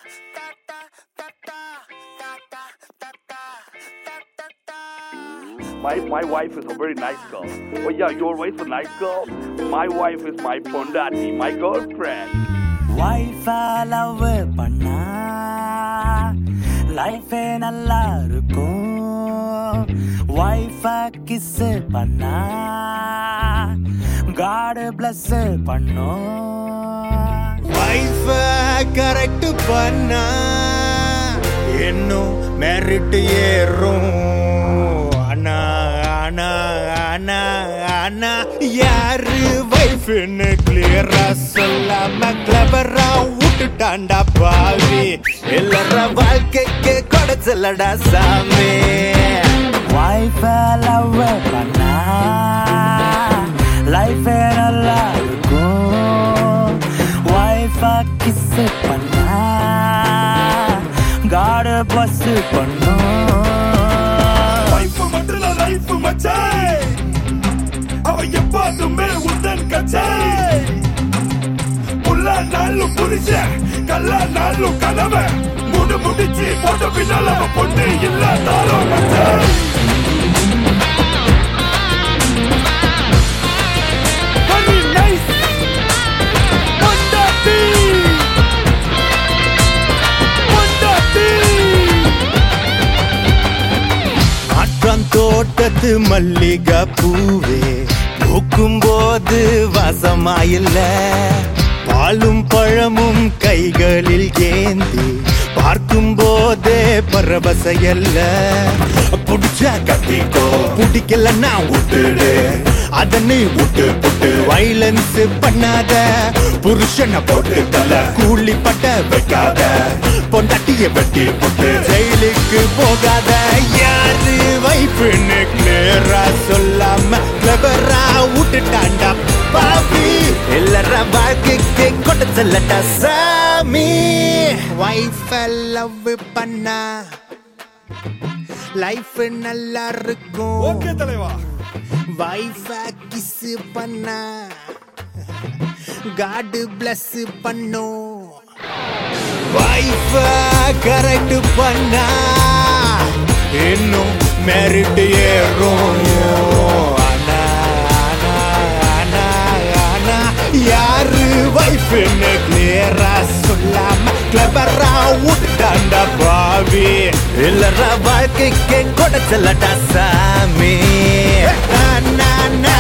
My my wife is a very nice girl. Oh yeah, your wife is a nice girl. My wife is my pondati, my girlfriend. வைஃபா love பண்ணா லைஃபே நல்லா இருக்கும் வைஃபா kiss பண்ணா காடு plus பண்ணும் வைஃப correct பண்ணா இன்னும் மெரிட் ஏறும் அண்ணா அண்ணா அண்ணா அண்ணா யாரு வைஃப்னு கிளியரா சொல்லாம கிளபரா விட்டுட்டாண்டா பாவி எல்லார வாழ்க்கைக்கு கொடைச்சலடா சாமி வைஃபா லவ் பண்ணா லைஃபே நல்லா இருக்கும் வைஃபா கிஸ் பண்ணா காடு பிளஸ் பண்ணும் வைஃப் மட்டும் லைஃப் மச்சாய் அவ எப்போதுமே உந்தன் கச்சாய் புல்லா நாளும் புரிச்ச கல்லா நாளும் கனவை முடு முடிச்சு போட்ட பின்னால் அவ பொண்ணு இல்லாதாலும் மச்சாய் Very nice. பொண்டாட்டி. பொண்டாட்டி. ஆற்றான் தோட்டத்து மல்லிகை பூவே பூக்கும் போது வாசமாயில்ல பாலும் பழமும் கைகளில் ஏந்தி பார்க்கும் போதே பரவசையல்ல புடிச்சா கட்டிக்கோ பிடிக்கலன்னா விட்டுடு அதனை விட்டு புட்டு வைலன்ஸ் பண்ணாத புருஷனை போட்டு தல கூலி பட்ட வைக்காத பொண்டாட்டிய வெட்டி போட்டு ஜெயிலுக்கு போகாத யாரு வைப்புன்னு கிளியரா சொல்லாம கிளபரா விட்டுட்டாண்டா பாபி எல்லார வாழ்க்கைக்கு கொட்ட செல்லட்டா சாமி வைஃப லவ் பண்ணா லைஃப் நல்லா இருக்கும் ஓகே தலைவா வைஃப கிஸ் பண்ணா காடு பிளஸ் பண்ணும் வைஃப கரெக்ட் பண்ணா இன்னும் மெரிட் ஏறும் அண்ணா, அண்ணா, அண்ணா, அண்ணா. யாரு வைஃப்னு கிளியரா சொல்லாம கிளபரா விட்டாண்டா பாவி இல்லற வாழ்க்கைக்கு கொடைச்சலடா சாமி அண்ணா, அண்ணா,